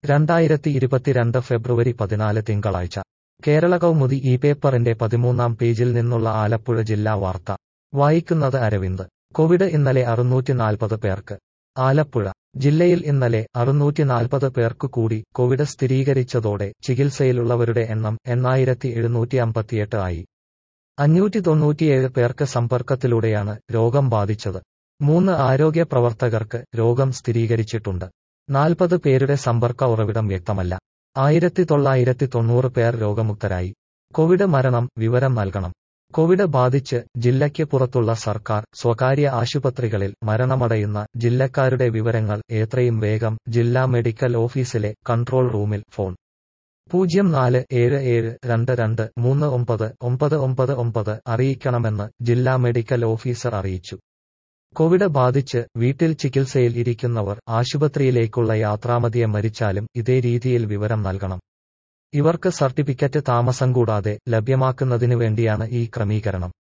രണ്ടായിരത്തി ഇരുപത്തിരണ്ട് ഫെബ്രുവരി പതിനാല് തിങ്കളാഴ്ച കേരള കൗമുദി ഈ പേപ്പറിന്റെ പതിമൂന്നാം പേജിൽ നിന്നുള്ള ആലപ്പുഴ ജില്ലാ വാർത്ത വായിക്കുന്നത് അരവിന്ദ് കോവിഡ് ഇന്നലെ അറുന്നൂറ്റി നാൽപ്പത് പേർക്ക് ആലപ്പുഴ ജില്ലയിൽ ഇന്നലെ അറുന്നൂറ്റി നാൽപ്പത് പേർക്ക് കൂടി കോവിഡ് സ്ഥിരീകരിച്ചതോടെ ചികിത്സയിലുള്ളവരുടെ എണ്ണം എണ്ണായിരത്തി എഴുന്നൂറ്റി അമ്പത്തിയെട്ട് ആയി അഞ്ഞൂറ്റി തൊണ്ണൂറ്റിയേഴ് പേർക്ക് സമ്പർക്കത്തിലൂടെയാണ് രോഗം ബാധിച്ചത് മൂന്ന് ആരോഗ്യ പ്രവർത്തകർക്ക് രോഗം സ്ഥിരീകരിച്ചിട്ടുണ്ട് നാൽപ്പത് പേരുടെ സമ്പർക്ക ഉറവിടം വ്യക്തമല്ല ആയിരത്തി തൊള്ളായിരത്തി തൊണ്ണൂറ് പേർ രോഗമുക്തരായി കോവിഡ് മരണം വിവരം നൽകണം കോവിഡ് ബാധിച്ച് ജില്ലയ്ക്ക് പുറത്തുള്ള സർക്കാർ സ്വകാര്യ ആശുപത്രികളിൽ മരണമടയുന്ന ജില്ലക്കാരുടെ വിവരങ്ങൾ എത്രയും വേഗം ജില്ലാ മെഡിക്കൽ ഓഫീസിലെ കൺട്രോൾ റൂമിൽ ഫോൺ പൂജ്യം നാല് ഏഴ് ഏഴ് രണ്ട് രണ്ട് മൂന്ന് ഒമ്പത് ഒമ്പത് ഒമ്പത് ഒമ്പത് അറിയിക്കണമെന്ന് ജില്ലാ മെഡിക്കൽ ഓഫീസർ അറിയിച്ചു കോവിഡ് ബാധിച്ച് വീട്ടിൽ ചികിത്സയിൽ ഇരിക്കുന്നവർ ആശുപത്രിയിലേക്കുള്ള യാത്രാമതിയെ മരിച്ചാലും ഇതേ രീതിയിൽ വിവരം നൽകണം ഇവർക്ക് സർട്ടിഫിക്കറ്റ് താമസം കൂടാതെ ലഭ്യമാക്കുന്നതിനു വേണ്ടിയാണ് ഈ ക്രമീകരണം